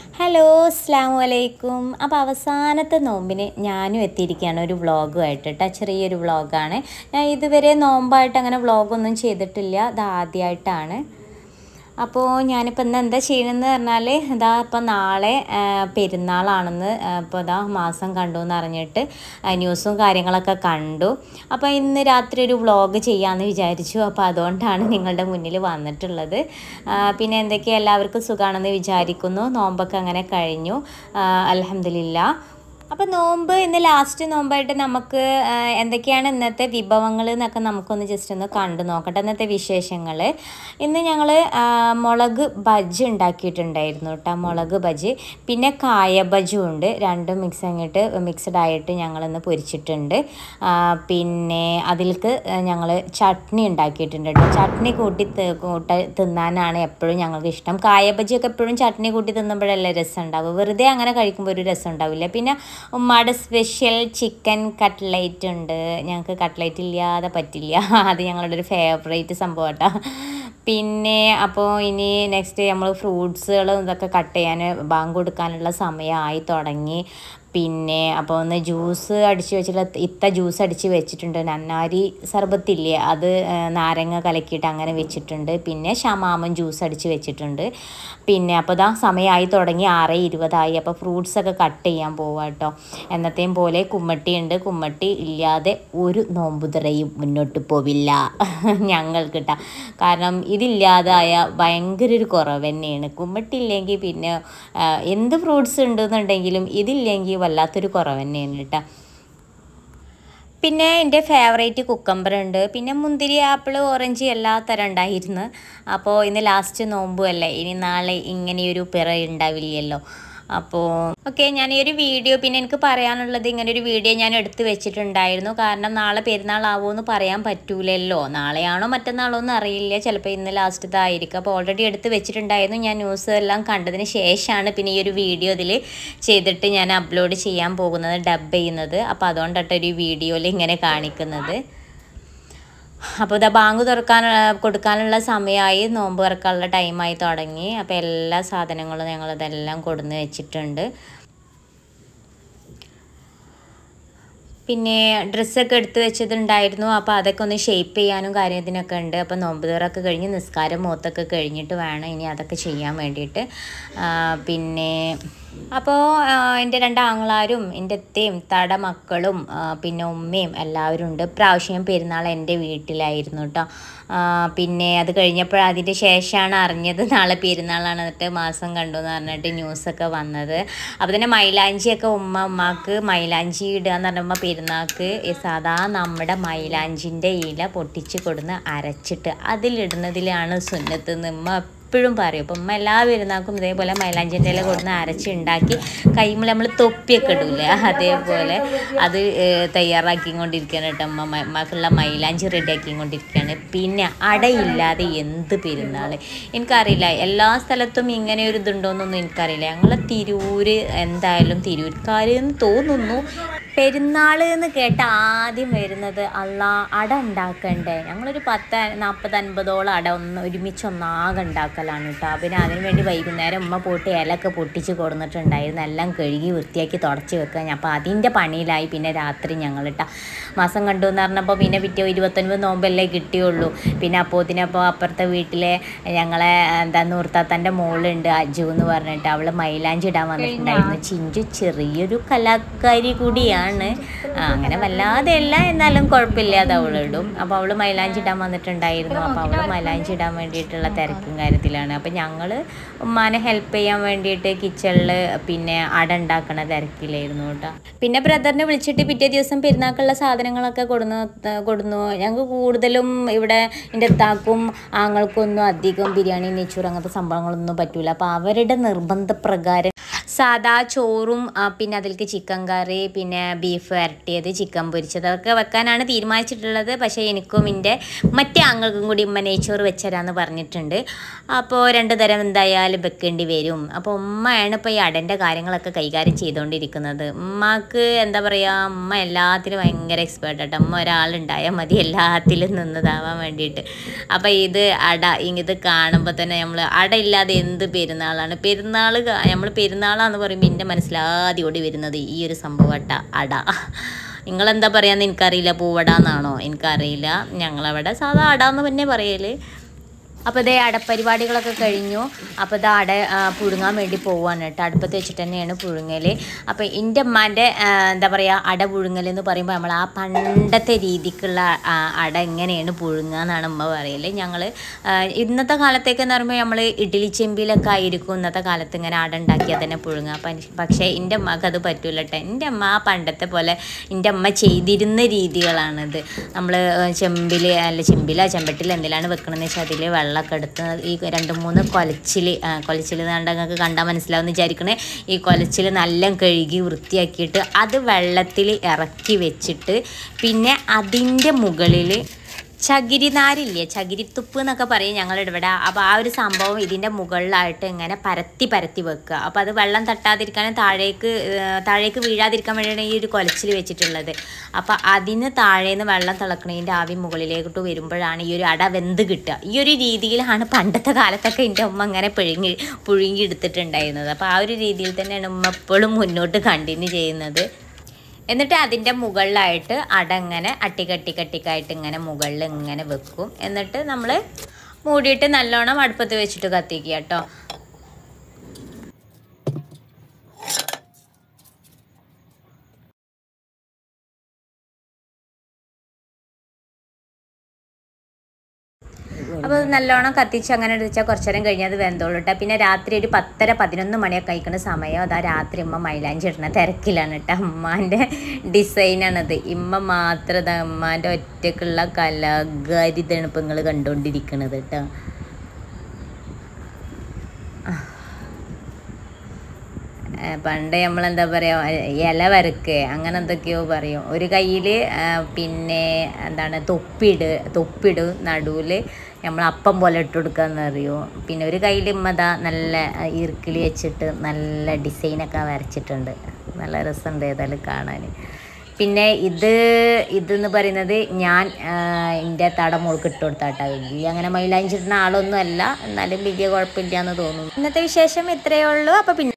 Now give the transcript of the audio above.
hello അസ്സാം വലൈക്കും അപ്പോൾ അവസാനത്തെ നോമ്പിന് ഞാനും എത്തിയിരിക്കുകയാണ് ഒരു വ്ളോഗുമായിട്ട് കേട്ടോ ചെറിയൊരു വ്ളോഗാണ് ഞാൻ ഇതുവരെ നോമ്പായിട്ട് അങ്ങനെ വ്ളോഗൊന്നും ചെയ്തിട്ടില്ല ഇത് ആദ്യമായിട്ടാണ് അപ്പോൾ ഞാനിപ്പോൾ ഇന്ന് എന്താ ചെയ്യണമെന്ന് പറഞ്ഞാൽ ഇതാ ഇപ്പോൾ നാളെ ആ, പെരുന്നാളാണെന്ന് ആ, ഇപ്പോൾ ഇതാ മാസം കണ്ടു എന്ന് അറിഞ്ഞിട്ട് ആ, ന്യൂസും കാര്യങ്ങളൊക്കെ കണ്ടു അപ്പോൾ ഇന്ന് രാത്രി ഒരു വ്ളോഗ് ചെയ്യാമെന്ന് വിചാരിച്ചു അപ്പോൾ അതുകൊണ്ടാണ് നിങ്ങളുടെ മുന്നിൽ വന്നിട്ടുള്ളത് ആ, പിന്നെ എന്തൊക്കെയാണ് എല്ലാവർക്കും സുഖമാണെന്ന് വിചാരിക്കുന്നു നോമ്പൊക്കെ അങ്ങനെ കഴിഞ്ഞു അലഹമില്ല അപ്പോൾ നോമ്പ് ഇന്ന് ലാസ്റ്റ് നോമ്പായിട്ട് നമുക്ക് ആ, എന്തൊക്കെയാണ് ഇന്നത്തെ വിഭവങ്ങൾ എന്നൊക്കെ നമുക്കൊന്ന് ജസ്റ്റ് ഒന്ന് കണ്ടു നോക്കട്ടെ ഇന്നത്തെ വിശേഷങ്ങൾ ഇന്ന് ഞങ്ങൾ മുളക് ബജ്ജി ഉണ്ടാക്കിയിട്ടുണ്ടായിരുന്നു കേട്ടോ മുളക് ബജ്ജി പിന്നെ കായ ബജ്ജും ഉണ്ട് രണ്ടും മിക്സ് അങ്ങോട്ട് മിക്സഡ് ആയിട്ട് ഞങ്ങളിന്ന് പൊരിച്ചിട്ടുണ്ട് ആ, പിന്നെ അതിലേക്ക് ഞങ്ങൾ ചട്നി ഉണ്ടാക്കിയിട്ടുണ്ട് കേട്ടോ ചട്നി കൂട്ടി തി- കൂട്ട തിന്നാനാണ് എപ്പോഴും ഞങ്ങൾക്ക് ഇഷ്ടം കായ ബജ്ജിയൊക്കെ എപ്പോഴും ചട്നി കൂട്ടി തിന്നുമ്പോഴല്ലേ രസം ഉണ്ടാവും വെറുതെ അങ്ങനെ കഴിക്കുമ്പോൾ ഒരു രസം ഉണ്ടാവില്ല പിന്നെ ഉമ്മയുടെ സ്പെഷ്യൽ ചിക്കൻ കട്ട്ലൈറ്റ് ഉണ്ട് ഞങ്ങൾക്ക് കട്ട്ലൈറ്റ് ഇല്ലാതെ പറ്റില്ല അത് ഞങ്ങളുടെ ഒരു ഫേവറേറ്റ് സംഭവം കേട്ടോ പിന്നെ അപ്പോൾ ഇനി നെക്സ്റ്റ് നമ്മൾ ഫ്രൂട്ട്സുകളും ഇതൊക്കെ കട്ട് ചെയ്യാൻ ബാങ്ക് കൊടുക്കാനുള്ള സമയമായി തുടങ്ങി പിന്നെ അപ്പോൾ ഒന്ന് ജ്യൂസ് അടിച്ച് വെച്ചിട്ട് ഇത്ത ജ്യൂസ് അടിച്ച് വെച്ചിട്ടുണ്ട് നന്നാരി സർബത്തില്ലേ അത് ആ, നാരങ്ങ കലക്കിയിട്ട് അങ്ങനെ വെച്ചിട്ടുണ്ട് പിന്നെ ഷമാമൻ ജ്യൂസ് അടിച്ച് വെച്ചിട്ടുണ്ട് പിന്നെ അപ്പോൾ ഇതാ സമയമായി തുടങ്ങി ആറ് ഇരുപതായി അപ്പോൾ ഫ്രൂട്ട്സ് ഒക്കെ കട്ട് ചെയ്യാൻ പോവാം കേട്ടോ എന്നത്തെയും പോലെ കുമ്മട്ടി ഉണ്ട് കുമ്മട്ടി ഇല്ലാതെ ഒരു നോമ്പുതറയും മുന്നോട്ട് പോവില്ല ഞങ്ങൾക്ക് കേട്ടോ കാരണം ഇതില്ലാതായ ഭയങ്കര ഒരു കുറവ് തന്നെയാണ് കുമ്മട്ടി ഇല്ലെങ്കിൽ പിന്നെ ആ, എന്ത് ഫ്രൂട്ട്സ് ഉണ്ടെന്നുണ്ടെങ്കിലും ഇതില്ലെങ്കിൽ വല്ലാത്തൊരു കുറവ് തന്നെയാണ് കേട്ടോ പിന്നെ എൻ്റെ ഫേവറേറ്റ് കുക്കമ്പർ ഉണ്ട് പിന്നെ മുന്തിരി ആപ്പിൾ ഓറഞ്ച് എല്ലാ തരം ഉണ്ടായിരുന്നു അപ്പോൾ ഇന്ന് ലാസ്റ്റ് നോമ്പും അല്ലേ ഇനി നാളെ ഇങ്ങനെയൊരു പിറ ഉണ്ടാവില്ലല്ലോ അപ്പോൾ ഓക്കെ ഞാൻ ഈ ഒരു വീഡിയോ പിന്നെ എനിക്ക് പറയാനുള്ളത് ഇങ്ങനെ ഒരു വീഡിയോ ഞാൻ എടുത്ത് വെച്ചിട്ടുണ്ടായിരുന്നു കാരണം നാളെ പെരുന്നാളാവുമോ എന്ന് പറയാൻ പറ്റൂലല്ലോ നാളെയാണോ മറ്റന്നാളോ എന്ന് അറിയില്ല ചിലപ്പോൾ ഇന്ന് ലാസ്റ്റ് ഇതായിരിക്കും അപ്പോൾ ഓൾറെഡി എടുത്ത് വെച്ചിട്ടുണ്ടായിരുന്നു ഞാൻ ന്യൂസ് എല്ലാം കണ്ടതിന് ശേഷമാണ് പിന്നെ ഈ ഒരു വീഡിയോ ഇതിൽ ചെയ്തിട്ട് ഞാൻ അപ്ലോഡ് ചെയ്യാൻ പോകുന്നത് ഡബ് ചെയ്യുന്നത് അപ്പോൾ അതുകൊണ്ടിട്ട് ഒരു വീഡിയോയിൽ ഇങ്ങനെ കാണിക്കുന്നത് അപ്പോൾ ഇതാ ബാങ്ക് തുറക്കാൻ കൊടുക്കാനുള്ള സമയമായി നോമ്പ് തുറക്കാനുള്ള ടൈമായി തുടങ്ങി അപ്പോൾ എല്ലാ സാധനങ്ങളും ഞങ്ങളിതെല്ലാം കൊടുന്ന് വെച്ചിട്ടുണ്ട് പിന്നെ ഡ്രസ്സൊക്കെ എടുത്ത് വെച്ചതുണ്ടായിരുന്നു അപ്പോൾ അതൊക്കെ ഒന്ന് ഷേപ്പ് ചെയ്യാനും കാര്യത്തിനൊക്കെ ഉണ്ട് അപ്പോൾ നോമ്പ് തുറക്കെ കഴിഞ്ഞ് നിസ്കാരം മൂത്തൊക്കെ കഴിഞ്ഞിട്ട് വേണം ഇനി അതൊക്കെ ചെയ്യാൻ വേണ്ടിയിട്ട് ആ, പിന്നെ അപ്പോൾ എൻ്റെ രണ്ട് ആങ്ങളാരും എൻ്റെ അത്തയും തട മക്കളും ആ, പിന്നെ ഉമ്മയും എല്ലാവരും ഉണ്ട് പ്രാവശ്യം പെരുന്നാൾ എൻ്റെ വീട്ടിലായിരുന്നു കേട്ടോ ആ, പിന്നെ അത് കഴിഞ്ഞപ്പോൾ അതിൻ്റെ ശേഷമാണ് അറിഞ്ഞത് നാളെ പെരുന്നാളാണ് എന്നിട്ട് മാസം കണ്ടു എന്ന് പറഞ്ഞിട്ട് ന്യൂസൊക്കെ വന്നത് അപ്പോൾ തന്നെ മൈലാഞ്ചിയൊക്കെ ഉമ്മ ഉമ്മാക്ക് മൈലാഞ്ചി ഇടുക എന്ന് പറയുമ്പോൾ പെരുന്നാൾക്ക് ഈ സാധാ നമ്മുടെ മൈലാഞ്ചിൻ്റെ ഇല പൊട്ടിച്ച് കൊടുന്ന് അരച്ചിട്ട് അതിലിടുന്നതിലാണ് സുന്നത്ത് എന്ന് ഉമ്മ എപ്പോഴും പറയും അപ്പം ഉമ്മ എല്ലാ പെരുന്നാൾക്കും ഇതേപോലെ മൈലാഞ്ചിൻ്റെ ഇല കൊടുന്ന് അരച്ചുണ്ടാക്കി കൈമിൽ നമ്മൾ തൊപ്പിയൊക്കെ ഇടൂലേ അതേപോലെ അത് ഏഹ്, തയ്യാറാക്കിക്കൊണ്ടിരിക്കുകയാണ് കേട്ടോ അമ്മ മ- ഉമ്മക്കുള്ള മൈലാഞ്ചി റെഡിയാക്കിക്കൊണ്ടിരിക്കുകയാണ് പിന്നെ അടയില്ലാതെ എന്ത് പെരുന്നാൾ എനിക്കറിയില്ല എല്ലാ സ്ഥലത്തും ഇങ്ങനെ ഒരു ഇതുണ്ടോയെന്നൊന്നും എനിക്കറിയില്ല ഞങ്ങളെ തിരൂര് എന്തായാലും തിരൂർക്കാരെന്ന് തോന്നുന്നു പെരുന്നാൾ എന്ന് കേട്ട ആദ്യം വരുന്നത് അല്ല അട ഉണ്ടാക്കണ്ടേ ഞങ്ങളൊരു പത്ത് നാൽപ്പത് അൻപതോളം അട ഒന്ന് ഒരുമിച്ച് ഒന്നാകെ ഉണ്ടാക്കലാണ് കേട്ടോ പിന്നെ അതിന് വേണ്ടി വൈകുന്നേരം ഉമ്മ പോയിട്ട് ഇലയൊക്കെ പൊട്ടിച്ച് കൊടുത്തിട്ടുണ്ടായിരുന്നു എല്ലാം കഴുകി വൃത്തിയാക്കി തുടച്ച് വെക്കാൻ അപ്പോൾ അതിൻ്റെ പണിയിലായി പിന്നെ രാത്രി ഞങ്ങൾ ഇട്ട മാസം കണ്ടു എന്ന് പറഞ്ഞപ്പോൾ പിന്നെ പിറ്റേ ഇരുപത്തൊൻപത് നോമ്പല്ലേ കിട്ടിയുള്ളൂ പിന്നെ അപ്പോത്തിനപ്പോൾ അപ്പുറത്തെ വീട്ടിലെ ഞങ്ങളെ എന്താ നൂർത്താത്തൻ്റെ മോളുണ്ട് അജു എന്ന് പറഞ്ഞിട്ട് അവൾ മൈലാഞ്ചി ഇടാൻ വന്നിട്ടുണ്ടായിരുന്നു ചിഞ്ചു ചെറിയൊരു കലാകാരി കൂടിയാണ് ആ, അങ്ങനെ വല്ലാതെ അല്ല എന്നാലും കുഴപ്പമില്ലാതെ അവൾ ഇടും അപ്പോൾ അവൾ മൈലാഞ്ചി ഇടാൻ വന്നിട്ടുണ്ടായിരുന്നു അപ്പോൾ അവൾ മൈലാഞ്ചി ഇടാൻ വേണ്ടിയിട്ടുള്ള തിരക്കും കാര്യത്തിലാണ് അപ്പോൾ ഞങ്ങൾ ഉമ്മാനെ ഹെൽപ്പ് ചെയ്യാൻ വേണ്ടിയിട്ട് കിച്ചണിൽ പിന്നെ അട ഉണ്ടാക്കണ തിരക്കിലായിരുന്നു കേട്ടോ പിന്നെ ബ്രദറിനെ വിളിച്ചിട്ട് പിറ്റേ ദിവസം പെരുന്നാക്കുള്ള സാധനങ്ങളൊക്കെ കൊടുന്നു കൊടുന്നു ഞങ്ങൾക്ക് കൂടുതലും ഇവിടെ എൻ്റെ താക്കും ആങ്ങൾക്കൊന്നും അധികം ബിരിയാണി നെയ്ച്ചോറ് അങ്ങനത്തെ സംഭവങ്ങളൊന്നും പറ്റൂല അപ്പോൾ അവരുടെ നിർബന്ധപ്രകാരം സാദാ ചോറും ആ, പിന്നെ അതിലേക്ക് ചിക്കൻ കറി പിന്നെ ബീഫ് വരട്ടിയത് ചിക്കൻ പൊരിച്ചത് അതൊക്കെ വെക്കാനാണ് തീരുമാനിച്ചിട്ടുള്ളത് പക്ഷേ എനിക്കും എൻ്റെ മറ്റേ ആങ്ങൾക്കും കൂടി ഉമ്മ നെയ്ച്ചോറ് വെച്ചരാന്ന് പറഞ്ഞിട്ടുണ്ട് അപ്പോൾ രണ്ട് തരം എന്തായാലും വെക്കേണ്ടി വരും അപ്പോൾ ഉമ്മയാണ് ഇപ്പോൾ ഈ അടൻ്റെ കാര്യങ്ങളൊക്കെ കൈകാര്യം ചെയ്തുകൊണ്ടിരിക്കുന്നത് ഉമ്മക്ക് എന്താ പറയുക ഉമ്മ എല്ലാത്തിലും ഭയങ്കര എക്സ്പേർട്ട് ആട്ടോ ഉമ്മ ഒരാളുണ്ടായാൽ മതി എല്ലാത്തിലും നിന്നതാവാൻ വേണ്ടിയിട്ട് അപ്പോൾ ഇത് അട ഇത് കാണുമ്പോൾ തന്നെ നമ്മൾ അട ഇല്ലാതെ എന്ത് പെരുന്നാളാണ് പെരുന്നാൾ നമ്മൾ പെരുന്നാളാന്ന് പറയുമ്പോൾ എൻ്റെ മനസ്സിലാദ്യം ഓടി വരുന്നത് ഈ ഒരു സംഭവട്ട അട നിങ്ങളെന്താ പറയാന്ന് എനിക്കറിയില്ല പൂവട എന്നാണോ എനിക്കറിയില്ല ഞങ്ങളവിടെ സാധാ അട എന്ന് തന്നെ പറയല് അപ്പോൾ ഇതേ അടപ്പരിപാടികളൊക്കെ കഴിഞ്ഞു അപ്പോൾ ഇത് അട ആ, പുഴുങ്ങാൻ വേണ്ടി പോവാണ് കേട്ടോ അടുപ്പത്ത് വെച്ചിട്ട് തന്നെയാണ് പുഴുങ്ങൽ അപ്പോൾ എൻ്റെ അമ്മാൻ്റെ എന്താ പറയുക അട പുഴുങ്ങൽ എന്ന് പറയുമ്പോൾ നമ്മൾ ആ പണ്ടത്തെ രീതിക്കുള്ള ആ, അട എങ്ങനെയാണ് പുഴുങ്ങുക എന്നാണ് ഉമ്മ പറയൽ ഞങ്ങൾ ഇന്നത്തെ കാലത്തേക്ക് എന്ന് പറയുമ്പോൾ നമ്മൾ ഇഡ്ഡലി ചെമ്പിലൊക്കെ ആയിരിക്കും ഇന്നത്തെ കാലത്ത് ഇങ്ങനെ അട ഉണ്ടാക്കിയാൽ തന്നെ പുഴുങ്ങുക പ- പക്ഷേ എൻ്റെ അമ്മക്ക് അത് പറ്റൂല കേട്ടോ എൻ്റെ അമ്മ ആ പണ്ടത്തെ പോലെ എൻ്റെ അമ്മ ചെയ്തിരുന്ന രീതികളാണിത് നമ്മൾ ചെമ്പിൽ അല്ല ചെമ്പില ചെമ്പട്ടിൽ എന്തിലാണ് വെക്കണമെന്ന് വെച്ചാൽ അതിൽ വെള്ളമൊക്കെ എടുത്ത് ഈ രണ്ട് മൂന്ന് കൊലച്ചിൽ കൊലച്ചിൽ കണ്ട നിങ്ങൾക്ക് കണ്ടാൽ മനസ്സിലാവുമെന്ന് വിചാരിക്കണേ ഈ കൊലച്ചിൽ നല്ല കഴുകി വൃത്തിയാക്കിയിട്ട് അത് വെള്ളത്തിൽ ഇറക്കി വെച്ചിട്ട് പിന്നെ അതിൻ്റെ മുകളിൽ ചകിരിനാരില്ലേ ചകിരിത്തുപ്പ് എന്നൊക്കെ പറയും ഞങ്ങളുടെ ഇവിടെ അപ്പോൾ ആ ഒരു സംഭവം ഇതിൻ്റെ മുകളിലായിട്ട് ഇങ്ങനെ പരത്തി പരത്തി വെക്കുക അപ്പോൾ അത് വെള്ളം തട്ടാതിരിക്കാനും താഴേക്ക് ഏഹ്, താഴേക്ക് വീഴാതിരിക്കാൻ വേണ്ടിയാണ് ഈ ഒരു കൊലച്ചിൽ വെച്ചിട്ടുള്ളത് അപ്പോൾ അതിന് താഴേന്ന് വെള്ളം തിളക്കണതിൻ്റെ ആവി മുകളിലേക്കിട്ട് വരുമ്പോഴാണ് ഈ ഒരു അട വെന്ത് കിട്ടുക ഈ ഒരു രീതിയിലാണ് പണ്ടത്തെ കാലത്തൊക്കെ എൻ്റെ ഉമ്മ ഇങ്ങനെ പിഴുങ്ങി പുഴുങ്ങി എടുത്തിട്ടുണ്ടായിരുന്നത് അപ്പോൾ ആ ഒരു രീതിയിൽ തന്നെയാണ് ഉമ്മ എപ്പോഴും മുന്നോട്ട് കണ്ടിന്യൂ ചെയ്യുന്നത് എന്നിട്ട് അതിൻ്റെ മുകളിലായിട്ട് അട ഇങ്ങനെ അട്ടിക്കട്ടിക്കട്ടിക്കായിട്ട് ഇങ്ങനെ മുകളിൽ ഇങ്ങനെ വെക്കും എന്നിട്ട് നമ്മൾ മൂടിയിട്ട് നല്ലോണം അടുപ്പത്ത് വെച്ചിട്ട് കത്തിക്കുക കേട്ടോ അപ്പോൾ അത് നല്ലോണം കത്തിച്ച് അങ്ങനെ വെച്ചാൽ കുറച്ച് നേരം കഴിഞ്ഞാൽ അത് വെന്തോളൂ കേട്ടോ പിന്നെ രാത്രി ഒരു പത്തര പതിനൊന്ന് മണിയൊക്കെ കഴിക്കുന്ന സമയം അതാ രാത്രി ഉമ്മ മൈലാഞ്ചി ഇടുന്ന തിരക്കിലാണ് കേട്ടോ അമ്മാൻ്റെ ഡിസൈനാണത് ഇമ്മ മാത്രം ഇതാ അമ്മാൻ്റെ ഒറ്റക്കുള്ള കലാകാരിതാണ് ഇപ്പം നിങ്ങൾ കണ്ടുകൊണ്ടിരിക്കണത് കേട്ടോ ഏ, പണ്ട് നമ്മളെന്താ പറയുക ഇല വരക്ക് അങ്ങനെ എന്തൊക്കെയോ പറയും ഒരു കയ്യിൽ പിന്നെ എന്താണ് തൊപ്പിട് തൊപ്പിടും നടുവിൽ നമ്മൾ അപ്പം പോലെ ഇട്ട് കൊടുക്കാന്ന് അറിയോ പിന്നെ ഒരു കയ്യിൽ ഇമ്മതാ നല്ല ഈർക്കിളി വെച്ചിട്ട് നല്ല ഡിസൈനൊക്കെ വരച്ചിട്ടുണ്ട് നല്ല രസമുണ്ട് ഏതായാലും കാണാൻ പിന്നെ ഇത് ഇതെന്ന് പറയുന്നത് ഞാൻ എൻ്റെ തട മോൾക്ക് ഇട്ട് കൊടുത്താട്ടാ വലിയ അങ്ങനെ മൈലാഞ്ചിടുന്ന ആളൊന്നും അല്ല എന്നാലും വലിയ കുഴപ്പമില്ല എന്ന് തോന്നുന്നു ഇന്നത്തെ വിശേഷം ഇത്രയേ ഉള്ളൂ അപ്പോൾ പിന്നെ